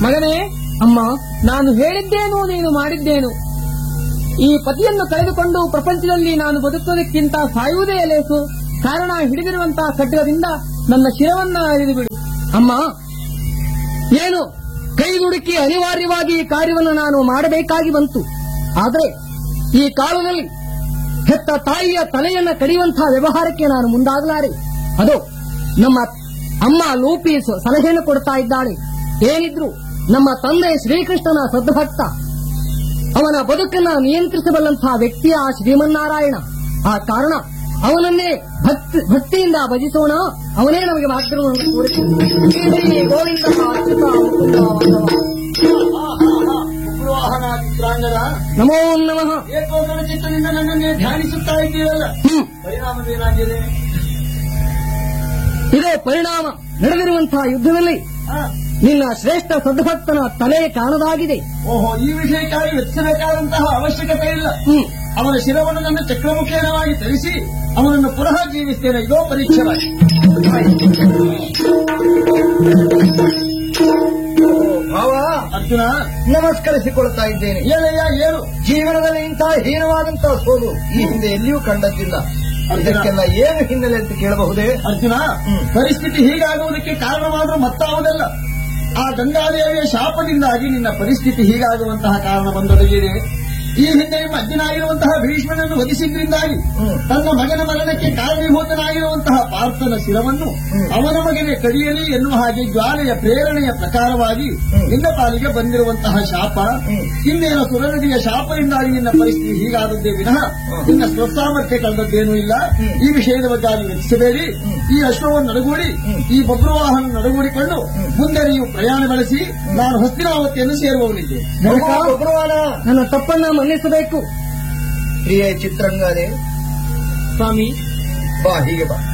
ಮಗನೇ ಅಮ್ಮ ನಾನು ಹೇಳಿದ್ದೇನು ನೀನು ಮಾಡಿದ್ದೇನು ಈ ಪತಿಯನ್ನು ಕಳೆದುಕೊಂಡು ಪ್ರಪಂಚದಲ್ಲಿ ನಾನು ಬದುಕುವುದಕ್ಕಿಂತ ಸಾಯುವುದೇ ಲೇಸು ಕಾರಣ ಹಿಡಿದಿರುವಂತಹ ಖಡ್ಗದಿಂದ ನನ್ನ ಶಿರವನ್ನ ಅರಿದು ಬಿಡು ಅಮ್ಮ ಏನು ಕೈದುಡುಕಿ ಅನಿವಾರ್ಯವಾಗಿ ಈ ಕಾರ್ಯವನ್ನು ನಾನು ಮಾಡಬೇಕಾಗಿ ಬಂತು ಆದರೆ ಈ ಕಾಲದಲ್ಲಿ ಹೆತ್ತ ತಾಯಿಯ ತಲೆಯನ್ನ ಕಡಿಯುವಂತಹ ವ್ಯವಹಾರಕ್ಕೆ ನಾನು ಮುಂದಾಗಲಾರೆ ಅದು ನಮ್ಮ ಅಮ್ಮ ಲೂಪಿ ಸ- ಸಲಹೆಯನ್ನು ಕೊಡ್ತಾ ಇದ್ದಾಳೆ ಏನಿದ್ರು ನಮ್ಮ ತಂದೆ ಶ್ರೀಕೃಷ್ಣನ ಸದ್ಭಕ್ತ ಅವನ ಬದುಕನ್ನ ನಿಯಂತ್ರಿಸಬಲ್ಲಂತಹ ವ್ಯಕ್ತಿಯ ಆ ಶ್ರೀಮನ್ನಾರಾಯಣ ಆ ಕಾರಣ ಅವನನ್ನೇ ಭಕ್ತಿ ಭಕ್ತಿಯಿಂದ ಭಜಿಸೋಣ ಅವನೇ ನಮಗೆ ಮಾರ್ಗವನ್ನು ತೋರಿಸಿದ್ದಾನೆ. ಶ್ರೀ ಗೋವಿಂದ ಅಚ್ಯುತ ಮುಕುಂದ ಮಾಧವ. ಉಗ್ರವಾಹನ ಚಿತ್ರಾಂಗದ ನಮೋ ನಮಃ ಏಕೋದರ ಚಿತ್ತದಿಂದ ನನ್ನನ್ನೇ ಧ್ಯಾನಿಸುತ್ತಾ ಇದ್ದೀರಲ್ಲ ಹ್ಮ್. ಪರಿಣಾಮವೇನಾಗಿದೆ ಇದೇ ಪರಿಣಾಮ ನಡೆದಿರುವಂತಹ ಯುದ್ಧದಲ್ಲಿ ಆ, ನಿನ್ನ ಶ್ರೇಷ್ಠ ಸದ್ಭಕ್ತನ ತಲೆ ಕಾಣದಾಗಿದೆ ಓಹೋ ಈ ವಿಷಯಕ್ಕಾಗಿ ವೆಚ್ಚಬೇಕಾದಂತಹ ಅವಶ್ಯಕತೆ ಇಲ್ಲ ಹ್ಮ್ ಅವನ ಶಿರವನ್ನು ನನ್ನ ಚಕ್ರಮುಖೇನವಾಗಿ ಧರಿಸಿ ಅವನನ್ನು ಪುನಃ ಜೀವಿಸ್ತೇನೆ ಇದೋ ಪರೀಕ್ಷೆ ಭಾವ ಅರ್ಜುನ ನಮಸ್ಕರಿಸಿಕೊಳ್ತಾ ಇದ್ದೇನೆ ಏನಯ್ಯ ಏನು ಜೀವನದಲ್ಲಿ ಇಂತಹ ಹೀನವಾದಂತಹ ಸೋಲು ಈ ಹಿಂದೆ ಎಲ್ಲಿಯೂ ಕಂಡದ್ದಿಲ್ಲ ಇದಕ್ಕೆಲ್ಲ ಏನು ಹಿನ್ನೆಲೆ ಅಂತ ಕೇಳಬಹುದೇ ಅರ್ಜುನ ಹ್ಮ್. ಪರಿಸ್ಥಿತಿ ಹೀಗಾಗುವುದಕ್ಕೆ ಕಾರಣವಾದರೂ ಮತ್ತಾವುದಲ್ಲ ಆ ಗಂಗಾದೇವಿಯ ಶಾಪದಿಂದಾಗಿ ನಿನ್ನ ಪರಿಸ್ಥಿತಿ ಹೀಗಾಗುವಂತಹ ಕಾರಣ ಬಂದೊದಗಿದೆ ಈ ಹಿಂದೆ ನಿಮ್ಮ ಅಜ್ಜನಾಗಿರುವಂತಹ ಭೀಷ್ಮನನ್ನು ವಧಿಸಿದ್ರಿಂದಾಗಿ ಹ್ಮ್. ತನ್ನ ಮಗನ ಮರಣಕ್ಕೆ ಕಾರಣೀಭೂತನಾಗಿರುವಂತಹ ಪಾರ್ಥನ ಶಿರವನ್ನು ಹ್ಮ್. ಅವನ ಮಗನೇ ಕಡಿಯಲಿ ಎನ್ನುವ ಹಾಗೆ ಜ್ವಾಲೆಯ ಪ್ರೇರಣೆಯ ಪ್ರಕಾರವಾಗಿ ಹ್ಮ್. ನಿನ್ನ ಪಾಲಿಗೆ ಬಂದಿರುವಂತಹ ಶಾಪ ಹ್ಮ್. ಇನ್ನೇನು ಸುರನದಿಯ ಶಾಪದಿಂದಾಗಿ ನಿನ್ನ ಪರಿಸ್ಥಿತಿ ಹೀಗಾದದ್ದೇ ವಿನಃ ಹ್ಮ್. ನಿನ್ನ ಸ್ವಸಾಮರ್ಥ್ಯ ಕಳೆದದ್ದೇನೂ ಇಲ್ಲ ಹ್ಮ್. ಈ ವಿಷಯದ ಬಗ್ಗೆ ಅಲ್ಲಿ ವೆಚ್ಚಿಸಬೇಡಿ ಹ್ಮ್. ಈ ಅಶ್ವವನ್ನು ನಡಗೂಡಿ ಹ್ಮ್. ಈ ಬಬ್ರುವಾಹನ ನಡಗೂಡಿಕೊಂಡು ಹ್ಮ್. ಮುಂದೆ ನೀವು ಪ್ರಯಾಣ ಬೆಳೆಸಿ ನಾನು ಹಸ್ತಿನಾವತಿಯನ್ನು ಸೇರುವವನಿದ್ದೆ ಜನಕ, ಭಗವಾನ ನನ್ನ ತಪ್ಪನ್ನ ಮನ್ನಿಸಬೇಕು ಪ್ರಿಯ ಚಿತ್ರಂಗನೇ ಸ್ವಾಮಿ ಬಾ ಹೀಗೆ ಬಾ